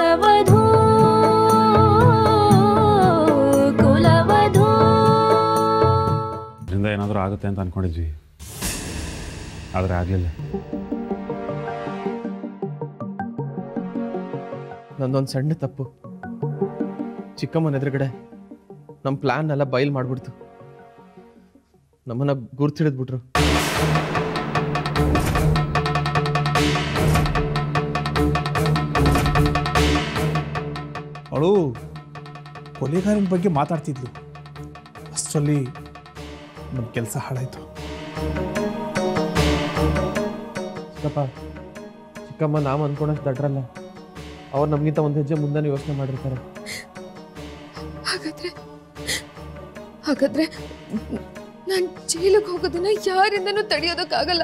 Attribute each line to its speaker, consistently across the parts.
Speaker 1: ಕುಲವಧೂ ಕುಲವಧೂ
Speaker 2: ಇದರಿಂದ ಏನಾದರೂ ಆಗುತ್ತೆ ಅಂತ ಅಂದ್ಕೊಂಡಿದ್ವಿ ಆದರೆ ಆಗಲಿಲ್ಲ
Speaker 3: ನಂದೊಂದು ಸಣ್ಣ ತಪ್ಪು ಚಿಕ್ಕಮ್ಮನ ಎದುರುಗಡೆ ನಮ್ಮ ಪ್ಲ್ಯಾನ್ ಎಲ್ಲ ಬಯಲು ಮಾಡ್ಬಿಡ್ತು ನಮ್ಮನ್ನ ಗುರ್ತಿಡಿದ್ಬಿಟ್ರು
Speaker 4: ಅವಳು ಕೊಲೆಗಾರನ ಬಗ್ಗೆ ಮಾತಾಡ್ತಿದ್ಲು ಅಷ್ಟರಲ್ಲಿ ನಮ್ಮ ಕೆಲಸ ಹಾಳಾಯಿತು
Speaker 3: ಚಿಕ್ಕಪ್ಪ ಚಿಕ್ಕಮ್ಮ ನಾವು ಅನ್ಕೊಳಕ್ ದಡ್ರಲ್ಲ ಅವ್ರು ನಮಗಿಂತ ಒಂದು ಹೆಜ್ಜೆ ಮುಂದೆ ಯೋಚನೆ ಮಾಡಿರ್ತಾರೆ
Speaker 5: ಹಾಗಾದ್ರೆ ಹಾಗಾದ್ರೆ ನಾನು ಜೈಲಿಗೆ ಹೋಗೋದನ್ನ ಯಾರಿಂದನೂ ತಡೆಯೋದಕ್ಕಾಗಲ್ಲ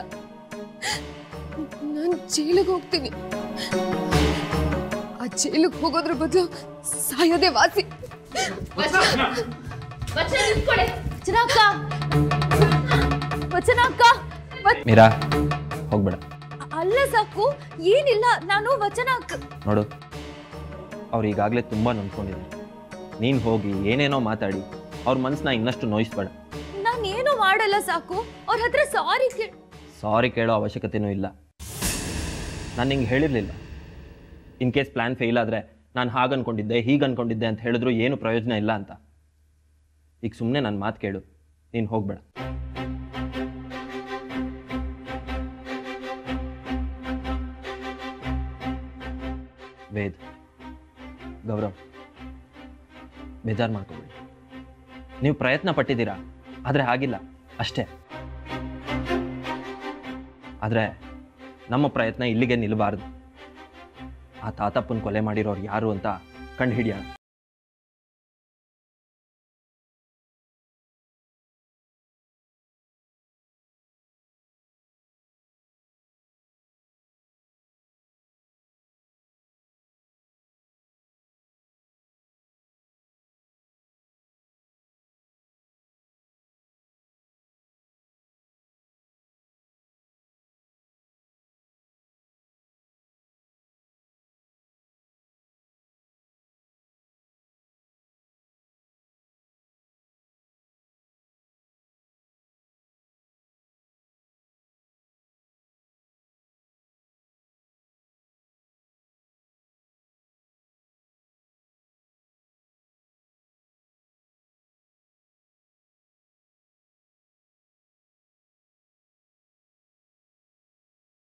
Speaker 5: ನಾನು ಜೈಲಿಗೆ ಹೋಗ್ತೀನಿ ಆ ಜೈಲಿಗೆ ಹೋಗೋದ್ರ ಬದಲು ಸಾಯೋದೇ ವಾಸಿ
Speaker 1: ವಚನ ಅಕ್ಕ ವಚನ ಅಕ್ಕ ವಚ-
Speaker 6: ಮೀರಾ ಹೋಗ್ಬೇಡ
Speaker 1: ಅಲ್ಲ ಸಾಕು ಏನಿಲ್ಲ ನಾನು ವಚನ ಅಕ್ಕ
Speaker 6: ನೋಡು ಅವ್ರು ಈಗಾಗಲೇ ತುಂಬ ನೊಂದ್ಕೊಂಡಿದ್ದಾರೆ ನೀನು ಹೋಗಿ ಏನೇನೋ ಮಾತಾಡಿ ಅವ್ರ ಮನಸ್ಸನ್ನ ಇನ್ನಷ್ಟು ನೋಯಿಸ್ಬೇಡ
Speaker 1: ನಾನೇನು ಮಾಡಲ್ಲ ಸಾಕು ಅವ್ರ ಹತ್ರ ಸಾರಿ ಕೇಳ
Speaker 6: ಸಾರಿ ಕೇಳೋ ಅವಶ್ಯಕತೆನೂ ಇಲ್ಲ ನಾನು ನಿಂಗೆ ಹೇಳಿರಲಿಲ್ಲ ಇನ್ ಕೇಸ್ ಪ್ಲ್ಯಾನ್ ಫೇಲ್ ಆದರೆ ನಾನು ಹಾಗೆ ಅನ್ಕೊಂಡಿದ್ದೆ ಹೀಗೆ ಅನ್ಕೊಂಡಿದ್ದೆ ಅಂತ ಹೇಳಿದ್ರು ಏನು ಪ್ರಯೋಜನ ಇಲ್ಲ ಅಂತ ಈಗ ಸುಮ್ಮನೆ ನನ್ನ ಮಾತು ಕೇಳು ನೀನು ಹೋಗ್ಬೇಡ ವೇದ್ ಗೌರವ್ ಬೇಜಾರು ಮಾಡ್ಕೋಬೇಡಿ ನೀವು ಪ್ರಯತ್ನ ಪಟ್ಟಿದ್ದೀರಾ ಆದರೆ ಆಗಿಲ್ಲ ಅಷ್ಟೇ ಆದರೆ ನಮ್ಮ ಪ್ರಯತ್ನ ಇಲ್ಲಿಗೆ ನಿಲ್ಲಬಾರ್ದು ಆ ತಾತಪ್ಪನ ಕೊಲೆ ಮಾಡಿರೋರು ಯಾರು ಅಂತ ಕಂಡುಹಿಡಿಯೋಣ